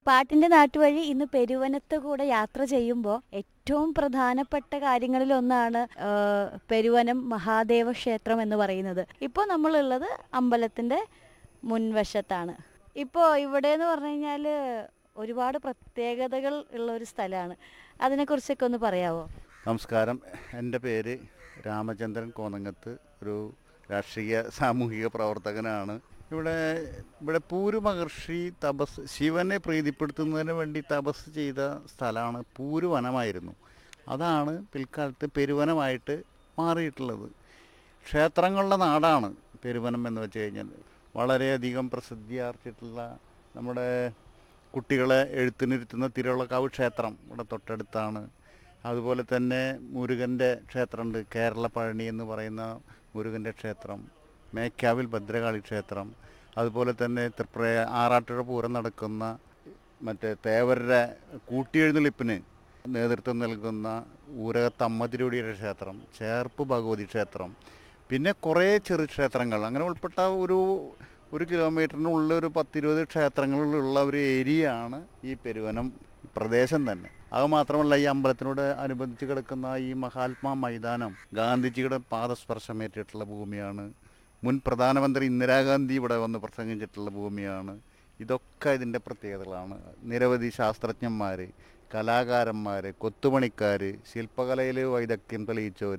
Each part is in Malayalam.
പാട്ടിന്റെ നാട്ടുവഴി ഇന്ന് പെരുവനത്ത് കൂടെ യാത്ര ചെയ്യുമ്പോൾ ഏറ്റവും പ്രധാനപ്പെട്ട കാര്യങ്ങളിലൊന്നാണ് ആ, പെരുവനം മഹാദേവ ക്ഷേത്രം എന്ന് പറയുന്നത് ഇപ്പോൾ നമ്മളുള്ളത് അമ്പലത്തിന്റെ മുൻവശത്താണ് ഇപ്പോൾ ഇവിടെ എന്ന് പറഞ്ഞു കഴിഞ്ഞാൽ ഒരുപാട് പ്രത്യേകതകൾ ഉള്ള ഒരു സ്ഥലമാണ് അതിനെക്കുറിച്ചൊക്കെ ഒന്ന് പറയാവോ നമസ്കാരം എൻ്റെ പേര് രാമചന്ദ്രൻ കോന്നങ്ങത്ത് ഒരു രാഷ്ട്രീയ സാമൂഹിക പ്രവർത്തകനാണ് ഇവിടെ ഇവിടെ പൂരു മഹർഷി തപസ് ശിവനെ പ്രീതിപ്പെടുത്തുന്നതിന് വേണ്ടി തപസ് ചെയ്ത സ്ഥലമാണ് പൂരു വനമായിരുന്നു അതാണ് പിൽക്കാലത്ത് പെരുവനമായിട്ട് മാറിയിട്ടുള്ളത് ക്ഷേത്രങ്ങളുടെ നാടാണ് പെരുവനം എന്ന് വെച്ച് കഴിഞ്ഞാൽ വളരെയധികം പ്രസിദ്ധിയാർജിച്ചിട്ടുള്ള നമ്മുടെ കുട്ടികളെ എഴുത്തിനിരുത്തുന്ന തിരുവള്ളക്കാവ് ക്ഷേത്രം ഇവിടെ തൊട്ടടുത്താണ് അതുപോലെ തന്നെ മുരുകൻ്റെ ക്ഷേത്രമുണ്ട് കേരള പഴനി എന്ന് പറയുന്ന മുരുകൻ്റെ ക്ഷേത്രം മേക്കാവിൽ ഭദ്രകാളി ക്ഷേത്രം അതുപോലെ തന്നെ തൃപ്ര ആറാട്ടുഴ പൂരം നടക്കുന്ന മറ്റേ തേവരുടെ കൂട്ടിയെഴുന്നള്ളിപ്പിന് നേതൃത്വം നൽകുന്ന ഊരകത്തമ്മ തിരുവടിയുടെ ക്ഷേത്രം ചേർപ്പ് ഭഗവതി ക്ഷേത്രം പിന്നെ കുറേ ചെറു ക്ഷേത്രങ്ങൾ അങ്ങനെ ഉൾപ്പെട്ട ഒരു ഒരു കിലോമീറ്ററിനുള്ളിൽ ഒരു പത്തിരുപത് ക്ഷേത്രങ്ങളിലുള്ള ഒരു ഏരിയയാണ് ഈ പെരുവനം പ്രദേശം തന്നെ അത് മാത്രമല്ല ഈ അമ്പലത്തിനോട് അനുബന്ധിച്ച് കിടക്കുന്ന ഈ മഹാത്മാ മൈതാനം ഗാന്ധിജിയുടെ പാദസ്പർശമേറ്റിട്ടുള്ള ഭൂമിയാണ് മുൻ പ്രധാനമന്ത്രി ഇന്ദിരാഗാന്ധി ഇവിടെ വന്ന് പ്രസംഗിച്ചിട്ടുള്ള ഭൂമിയാണ് ഇതൊക്കെ ഇതിൻ്റെ പ്രത്യേകതകളാണ് നിരവധി ശാസ്ത്രജ്ഞന്മാർ കലാകാരന്മാർ കൊത്തുപണിക്കാർ ശില്പകലയിൽ വൈദഗ്ധ്യം തെളിയിച്ചവർ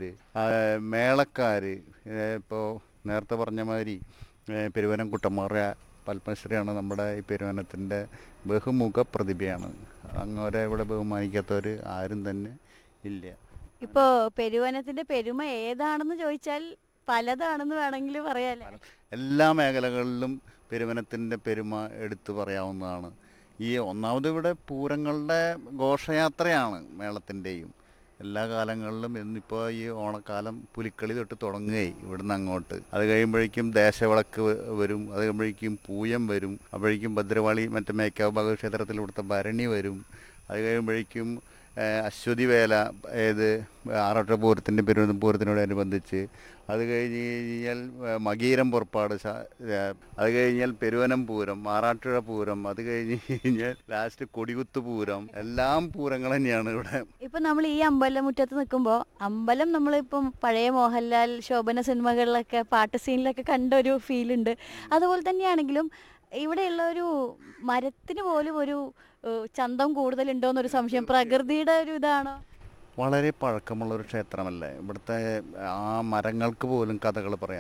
മേളക്കാർ ഇപ്പോൾ നേരത്തെ പറഞ്ഞ മാതിരി ഏഹ് പെരുവനം കുട്ടന്മാരുടെ പത്മശ്രീയാണ് നമ്മുടെ ഈ പെരുവനത്തിൻ്റെ ബഹുമുഖ പ്രതിഭയാണ് അങ്ങോരെ ഇവിടെ ബഹുമാനിക്കാത്തവർ ആരും തന്നെ ഇല്ല ഇപ്പോൾ പെരുവനത്തിന്റെ പെരുമ ഏതാണെന്ന് ചോദിച്ചാൽ പലതാണെന്ന് വേണമെങ്കിൽ പറയാല്ലേ എല്ലാ മേഖലകളിലും പെരുവനത്തിൻ്റെ പെരുമ എടുത്തു പറയാവുന്നതാണ് ഈ ഒന്നാമത് ഇവിടെ പൂരങ്ങളുടെ ഘോഷയാത്രയാണ് മേളത്തിൻ്റെയും എല്ലാ കാലങ്ങളിലും ഇന്നിപ്പോൾ ഈ ഓണക്കാലം പുലിക്കളി തൊട്ട് തുടങ്ങുകയായി ഇവിടുന്ന് അങ്ങോട്ട് അത് കഴിയുമ്പോഴേക്കും ദേശവിളക്ക് വ- വരും അത് കഴിയുമ്പോഴേക്കും പൂയം വരും അപ്പോഴേക്കും ഭദ്രവാളി മറ്റേ മേക്കാവ് ഭഗവത് ക്ഷേത്രത്തിൽ ഇവിടുത്തെ ഭരണി വരും അത് കഴിയുമ്പോഴേക്കും ഏഹ്, അശ്വതി വേല ഏത് ആറാട്ട പൂരത്തിൻ്റെ പെരുവനം പൂരത്തിനോടനുബന്ധിച്ച് അത് കഴിഞ്ഞ് കഴിഞ്ഞാൽ ഏഹ്, മകീരം പുറപ്പാട് ശ- ഏഹ്, അത് കഴിഞ്ഞാൽ പെരുവനം പൂരം മാറാട്ടുഴ പൂരം അത് കഴിഞ്ഞ് കഴിഞ്ഞാൽ ലാസ്റ്റ് കൊടികുത്ത് പൂരം എല്ലാം പൂരങ്ങൾ തന്നെയാണ് ഇവിടെ ഇപ്പൊ നമ്മൾ ഈ അമ്പലമുറ്റത്ത് നിൽക്കുമ്പോൾ അമ്പലം നമ്മളിപ്പം പഴയ മോഹൻലാൽ ശോഭന സിനിമകളിലൊക്കെ പാട്ട് സീനിലൊക്കെ കണ്ട ഒരു ഫീൽ ഉണ്ട് അതുപോലെ തന്നെയാണെങ്കിലും ഇവിടെയുള്ള ഒരു മരത്തിന് പോലും ഒരു ഏഹ്, ചന്തം കൂടുതലുണ്ടോ എന്നൊരു സംശയം പ്രകൃതിയുടെ ഒരു ഇതാണോ വളരെ പഴക്കമുള്ള ഒരു ക്ഷേത്രമല്ലേ ഇവിടുത്തെ ആ മരങ്ങൾക്ക് പോലും കഥകൾ പറയാം